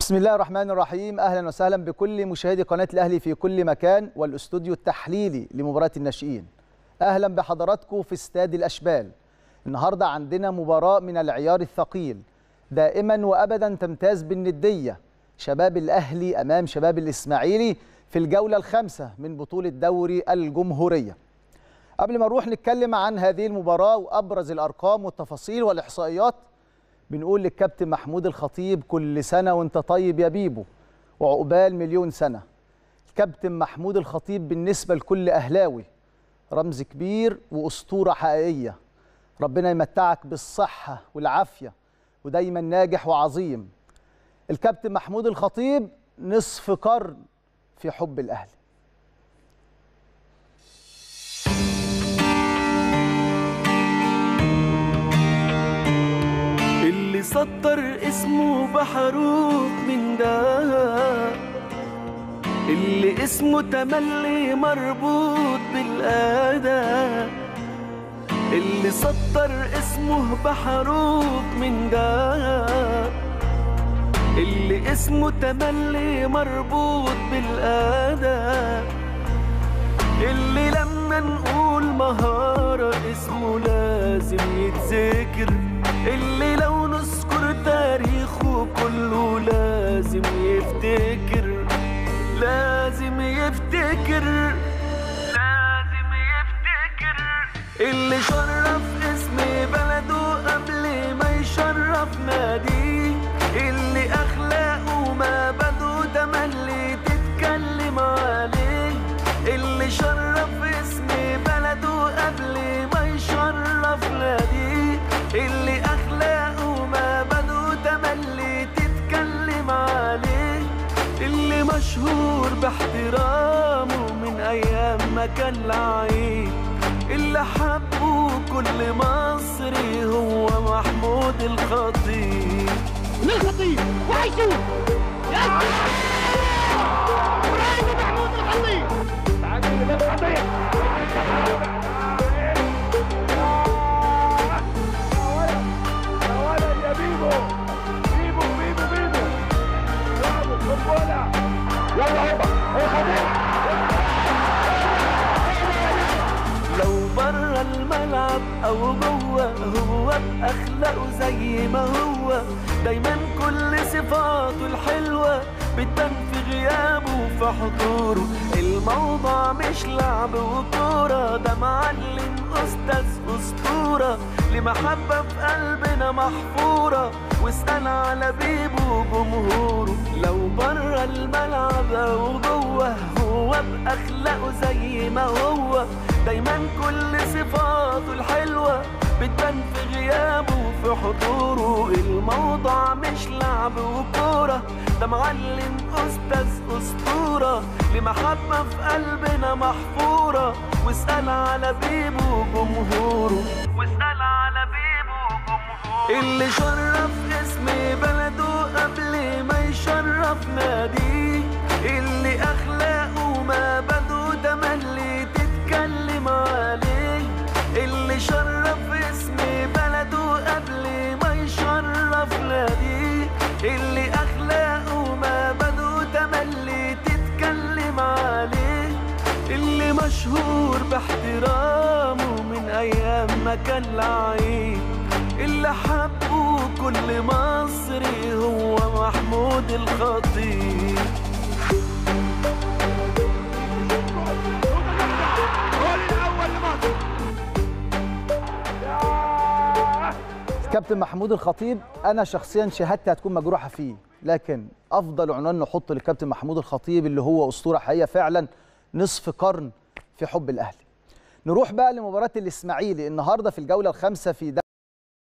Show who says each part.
Speaker 1: بسم الله الرحمن الرحيم اهلا وسهلا بكل مشاهدي قناه الاهلي في كل مكان والاستوديو التحليلي لمباراه الناشئين اهلا بحضراتكم في استاد الاشبال النهارده عندنا مباراه من العيار الثقيل دائما وابدا تمتاز بالنديه شباب الاهلي امام شباب الاسماعيلي في الجوله الخامسه من بطوله دوري الجمهوريه قبل ما نروح نتكلم عن هذه المباراه وابرز الارقام والتفاصيل والاحصائيات بنقول للكابتن محمود الخطيب كل سنة وانت طيب يا بيبو وعقبال مليون سنة الكابتن محمود الخطيب بالنسبة لكل أهلاوي رمز كبير وأسطورة حقيقية ربنا يمتعك بالصحة والعافية ودايما ناجح وعظيم الكابتن محمود الخطيب نصف قرن في حب الأهلي
Speaker 2: اللي سطر اسمه بحروف من ده اللي اسمه تملي مربوط بالأداء اللي سطر اسمه بحروف من ده اللي اسمه تملي مربوط بالأداء اللي لما نقول مهارة اسمه لازم يتذكر اللي لو نذكر تاريخه كله لازم يفتكر لازم يفتكر لازم يفتكر اللي شرف اسم بلده قبل ما يشرف ناديه اللي اخلاقه ما بده تملي تتكلم عليه اللي شرف اسم بلده قبل ما يشرف ناديه اللي اخلاقه ما بده تملي تتكلم عليه اللي مشهور باحترامه من ايام ما كان لعيب اللي حبه كل مصري هو محمود الخطيب
Speaker 3: للخطيب وعيشوه يا ابراهيم محمود الخطيب
Speaker 2: لو برا الملعب او جوه هو باخلاقه زي ما هو دايما كل صفاته الحلوه بتبان في غيابه وفي حضوره الموضوع مش لعب وكوره ده معلم استاذ اسطوره لمحبه في قلبنا محفوره واسال على بيبو جمهوره لو برا الملعب او جوه هو باخلاقه زي ما هو دايما كل صفاته الحلوة بتبان في غيابه وفي حضوره الموضوع مش لعب وكورة ده معلم أستاذ أسطورة لمحبة في قلبنا محفورة واسأل على بيبو جمهوره واسأل على بيبو جمهوره اللي شرف اسم بلده قبل ما يشرف ناديه اللي أخلاقه ما بده تملي تتكلم عليه اللي شرف اسم بلده قبل ما يشرف ناديه اللي اخلاقه ما بده تملي تتكلم عليه اللي مشهور باحترامه من ايام ما كان لعيب اللي حبه كل مصري هو محمود الخطيب
Speaker 1: الكابتن محمود الخطيب انا شخصيا شهادتي هتكون مجروحه فيه لكن افضل عنوان نحطه للكابتن محمود الخطيب اللي هو اسطوره حقيقيه فعلا نصف قرن في حب الاهلي نروح بقى لمباراه الاسماعيلي النهارده في الجوله الخامسه في